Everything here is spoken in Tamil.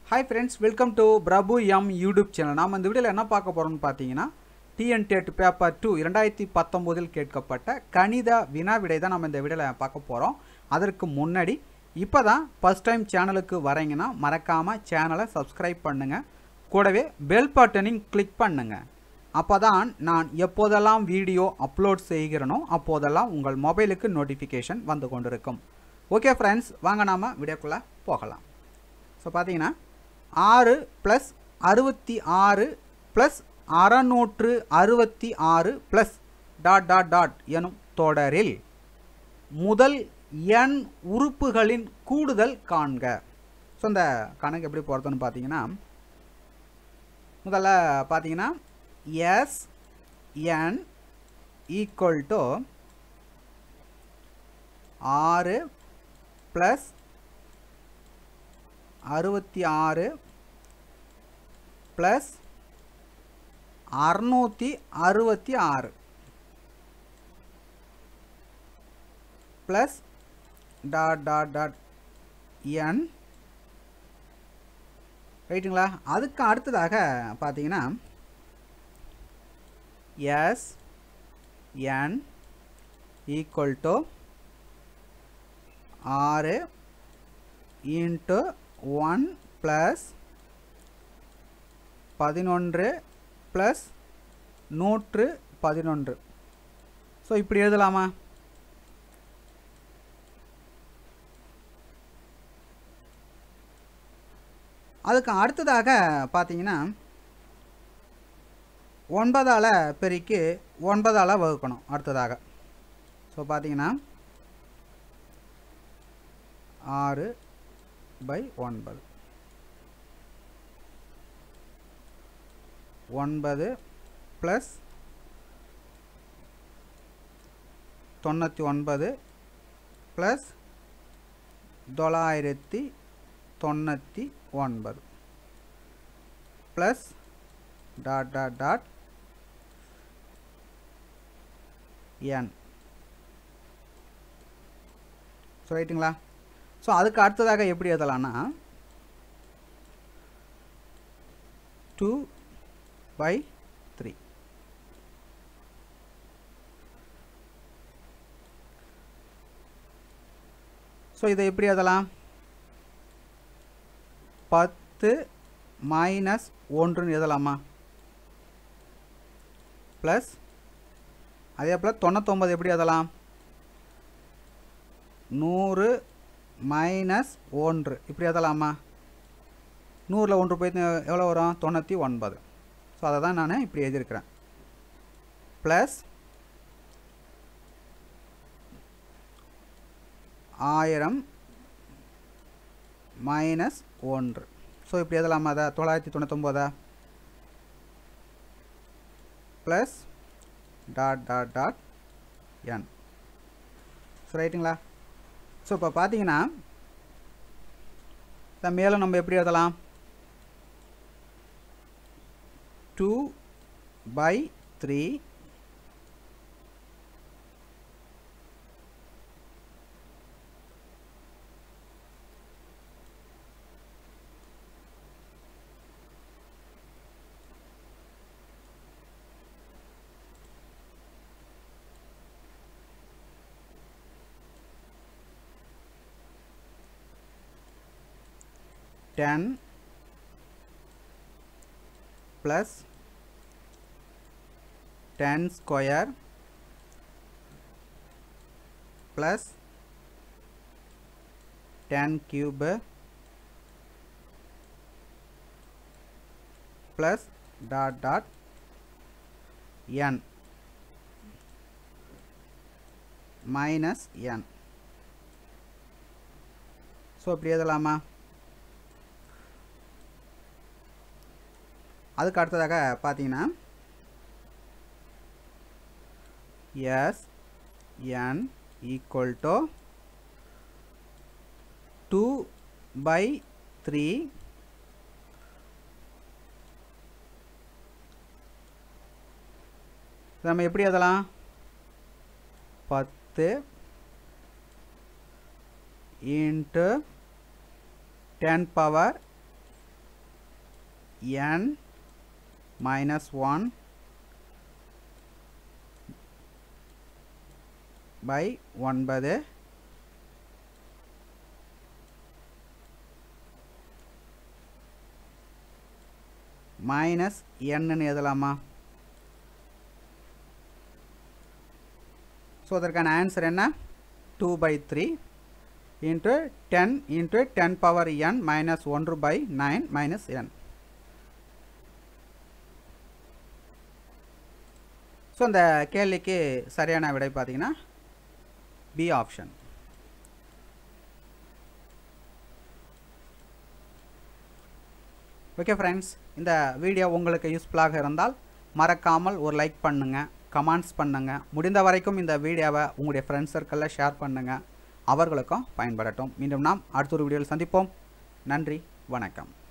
hi friends welcome to Prabhu M YouTube channel நாம் இந்த வீடியோவில் என்ன பார்க்க போகிறோம்னு பார்த்தீங்கன்னா டிஎன் டெட் பேப்பர் டூ இரண்டாயிரத்தி பத்தொம்போதில் கேட்கப்பட்ட கணித வினா விடை தான் நம்ம இந்த வீடியோவில் பார்க்க போகிறோம் அதற்கு முன்னாடி இப்போ தான் ஃபஸ்ட் டைம் சேனலுக்கு வரீங்கன்னா மறக்காமல் சேனலை சப்ஸ்கிரைப் பண்ணுங்கள் கூடவே பெல் பட்டனையும் கிளிக் பண்ணுங்கள் அப்போ தான் நான் எப்போதெல்லாம் வீடியோ அப்லோட் செய்கிறேனோ அப்போதெல்லாம் உங்கள் மொபைலுக்கு நோட்டிஃபிகேஷன் வந்து கொண்டிருக்கும் ஓகே ஃப்ரெண்ட்ஸ் வாங்க நாம் வீடியோக்குள்ளே போகலாம் ஸோ பார்த்தீங்கன்னா ஆறு ப்ளஸ் அறுபத்தி ஆறு ப்ளஸ் அறநூற்று அறுபத்தி ஆறு ப்ளஸ் டாட் டாட் டாட் எனும் தொடரில் முதல் எண் உறுப்புகளின் கூடுதல் காண்க ஸோ இந்த கணக்கு எப்படி போகிறதுன்னு பார்த்தீங்கன்னா முதல்ல பார்த்தீங்கன்னா எஸ் என் ஈக்குவல் டு ஆறு ப்ளஸ் அறுபத்தி ஆறு ப்ளஸ் அறுநூற்றி அறுபத்தி ஆறு plus dot dot dot N ரைட்டுங்களா அதுக்கு அடுத்ததாக பார்த்தீங்கன்னா எஸ் என் ஈக்குவல் டு ஆறு இன்ட்டு ஒன் ப்ளஸ் பதினொன்று ப்ளஸ் நூற்று பதினொன்று ஸோ இப்படி எழுதலாமா அதுக்கு அடுத்ததாக பார்த்தீங்கன்னா ஒன்பதால் பெருக்கி ஒன்பதால் வகுக்கணும் அடுத்ததாக ஸோ பார்த்தீங்கன்னா ஆறு பை ஒன்பது ஒன்பது ப்ளஸ் தொண்ணூற்றி ஒன்பது ப்ளஸ் தொள்ளாயிரத்தி தொண்ணூற்றி ஒன்பது plus dot dot dot N so ரைட்டுங்களா ஸோ அதுக்கு அடுத்ததாக எப்படி எழுதலாம்னா டூ பை த்ரீ ஸோ இதை எப்படி எழுதலாம் பத்து மைனஸ் ஒன்றுன்னு எழுதலாமா ப்ளஸ் அதே போல் தொண்ணூத்தொம்பது எப்படி எழுதலாம் நூறு மைனஸ் ஒன்று இப்படி எழுதலாமா நூறில் ஒன்று போய் எவ்வளோ வரும் தொண்ணூற்றி ஒன்பது ஸோ அதை தான் நான் இப்படி எழுதியிருக்கிறேன் ப்ளஸ் ஆயிரம் மைனஸ் ஒன்று ஸோ இப்படி எழுதலாமா அதை தொள்ளாயிரத்தி தொண்ணூத்தொம்போதா plus dot dot dot N so ரைட்டுங்களா ஸோ இப்போ பார்த்தீங்கன்னா இதை மேலும் நம்ம எப்படி எழுதலாம் two by three ten plus ten square plus ten cube plus dot dot n minus n so இப்படி எழுதலாமா அதுக்கு அடுத்ததாக பார்த்தீங்கன்னா S N equal to two by three நம்ம எப்படி எழுதலாம் பத்து into ten power N minus one by ஒன்பது மைனஸ் என்னன்னு எழுதலாமா ஸோ அதற்கான ஆன்சர் என்ன two by three into ten into ten power N minus ஒன்று by nine minus N so இந்த கேள்விக்கு சரியான விடை பார்த்தீங்கன்னா பி ஆப்ஷன் ஓகே ஃப்ரெண்ட்ஸ் இந்த வீடியோ உங்களுக்கு யூஸ்ஃபுல்லாக இருந்தால் மறக்காமல் ஒரு லைக் பண்ணுங்கள் கமெண்ட்ஸ் பண்ணுங்கள் முடிந்த வரைக்கும் இந்த வீடியோவை உங்களுடைய ஃப்ரெண்ட்ஸ் சர்க்கிளில் ஷேர் பண்ணுங்கள் அவர்களுக்கும் பயன்படட்டும் மீண்டும் நாம் அடுத்த ஒரு வீடியோவில் சந்திப்போம் நன்றி வணக்கம்